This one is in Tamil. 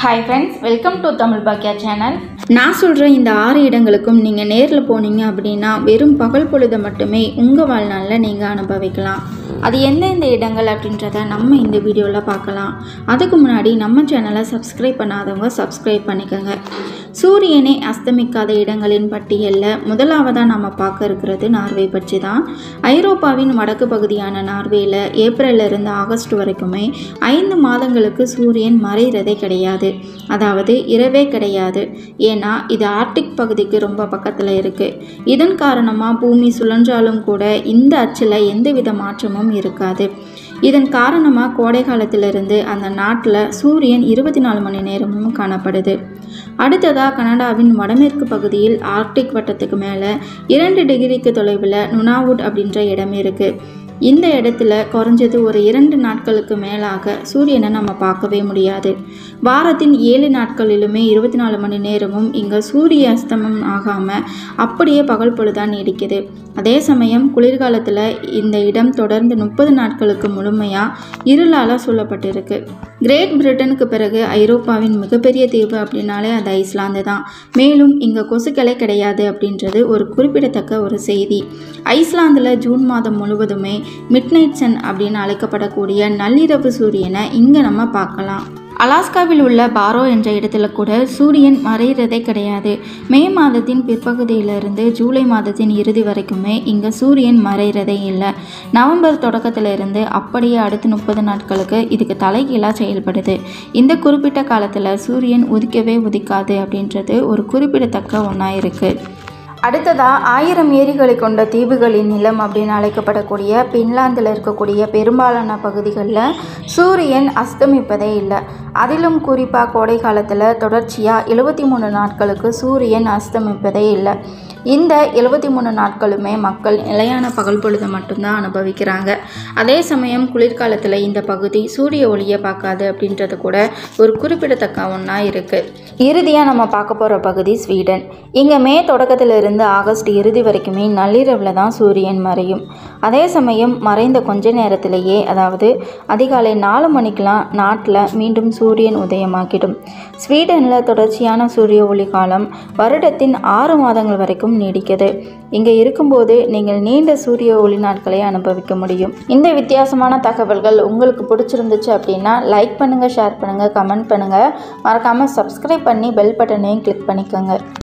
hi friends welcome to Tamil பாக்கியா சேனல் நான் சொல்கிற இந்த ஆறு இடங்களுக்கும் நீங்கள் நேரில் போனீங்க அப்படின்னா வெறும் பகல் பொழுதை மட்டுமே உங்கள் வாழ்நாளில் நீங்கள் அனுபவிக்கலாம் அது எந்தெந்த இடங்கள் அப்படின்றத நம்ம இந்த வீடியோவில் பார்க்கலாம் அதுக்கு முன்னாடி நம்ம சேனலை சப்ஸ்கிரைப் பண்ணாதவங்க சப்ஸ்கிரைப் பண்ணிக்கோங்க சூரியனே அஸ்தமிக்காத இடங்களின் பட்டியலில் முதலாவதாக நம்ம பார்க்க இருக்கிறது நார்வே பற்றி தான் ஐரோப்பாவின் வடக்கு பகுதியான நார்வேயில் ஏப்ரல்ல இருந்து ஆகஸ்ட் வரைக்குமே ஐந்து மாதங்களுக்கு சூரியன் மறைகிறதே கிடையாது அதாவது இரவே கிடையாது ஏன்னா இது ஆர்டிக் பகுதிக்கு ரொம்ப பக்கத்தில் இருக்குது இதன் காரணமாக பூமி சுழன்றாலும் கூட இந்த அச்சில் எந்தவித மாற்றமும் இருக்காது இதன் காரணமாக கோடை காலத்திலிருந்து அந்த நாட்டில் சூரியன் இருபத்தி நாலு மணி நேரமும் காணப்படுது அடுத்ததாக கனடாவின் வடமேற்கு பகுதியில் ஆர்க்டிக் வட்டத்துக்கு மேலே இரண்டு டிகிரிக்கு தொலைவில் நுனாவுட் அப்படின்ற இடம் இருக்குது இந்த இடத்துல குறைஞ்சது ஒரு இரண்டு நாட்களுக்கு மேலாக சூரியனை நம்ம பார்க்கவே முடியாது வாரத்தின் ஏழு நாட்களிலுமே இருபத்தி நாலு மணி நேரமும் இங்கே சூரிய அஸ்தமம் ஆகாமல் அப்படியே பகல் பொழுதான் நீடிக்குது அதே சமயம் குளிர்காலத்தில் இந்த இடம் தொடர்ந்து முப்பது நாட்களுக்கு முழுமையாக இருளால் சூழப்பட்டிருக்கு கிரேட் பிரிட்டனுக்கு பிறகு ஐரோப்பாவின் மிகப்பெரிய தீவு அப்படின்னாலே அது ஐஸ்லாந்து தான் மேலும் இங்கே கொசுக்களே கிடையாது அப்படின்றது ஒரு குறிப்பிடத்தக்க ஒரு செய்தி ஐஸ்லாந்தில் ஜூன் மாதம் முழுவதுமே மிட்நைட் சன் அப்படின்னு அழைக்கப்படக்கூடிய நள்ளிரவு சூரியனை இங்கே நம்ம பார்க்கலாம் அலாஸ்காவில் உள்ள பாரோ என்ற இடத்துல கூட சூரியன் மறைகிறதே கிடையாது மே மாதத்தின் பிற்பகுதியிலிருந்து ஜூலை மாதத்தின் இறுதி வரைக்குமே இங்கே சூரியன் மறைகிறதே இல்லை நவம்பர் தொடக்கத்துல இருந்து அப்படியே அடுத்த முப்பது நாட்களுக்கு இதுக்கு தலைகீழாக செயல்படுது இந்த குறிப்பிட்ட காலத்தில் சூரியன் உதிக்கவே உதிக்காது அப்படின்றது ஒரு குறிப்பிடத்தக்க ஒன்றா இருக்குது அடுத்ததாக ஆயிரம் ஏரிகளை கொண்ட தீவுகளின் நிலம் அப்படின்னு அழைக்கப்படக்கூடிய பின்லாந்தில் இருக்கக்கூடிய பெரும்பாலான பகுதிகளில் சூரியன் அஸ்தமிப்பதே இல்லை அதிலும் குறிப்பாக கோடை காலத்தில் தொடர்ச்சியாக எழுபத்தி மூணு நாட்களுக்கு சூரியன் அஸ்தமிப்பதே இல்லை இந்த எழுபத்தி மூணு நாட்களுமே மக்கள் நிலையான பகல் பொழுதை மட்டும்தான் அனுபவிக்கிறாங்க அதே சமயம் குளிர்காலத்தில் இந்த பகுதி சூரிய ஒளியை பார்க்காது அப்படின்றது கூட ஒரு குறிப்பிடத்தக்க ஒன்றா இருக்குது இறுதியாக நம்ம பார்க்க போகிற பகுதி ஸ்வீடன் இங்கே மே தொடக்கத்திலிருந்து ஆகஸ்ட் இறுதி வரைக்குமே நள்ளிரவில் தான் சூரியன் மறையும் அதே சமயம் மறைந்த கொஞ்ச நேரத்திலேயே அதாவது அதிகாலை நாலு மணிக்கெலாம் நாட்டில் மீண்டும் சூரியன் உதயமாக்கிடும் ஸ்வீடனில் தொடர்ச்சியான சூரிய ஒளி காலம் வருடத்தின் ஆறு மாதங்கள் வரைக்கும் நீடிக்குது இங்கே இருக்கும்போது நீங்கள் நீண்ட சூரிய ஒளி நாட்களை அனுபவிக்க முடியும் இந்த வித்தியாசமான தகவல்கள் உங்களுக்கு பிடிச்சிருந்துச்சு அப்படின்னா லைக் பண்ணுங்கள் ஷேர் பண்ணுங்கள் கமெண்ட் பண்ணுங்கள் மறக்காமல் சப்ஸ்கிரைப் பண்ணி பெல் பட்டனையும் கிளிக் பண்ணிக்கோங்க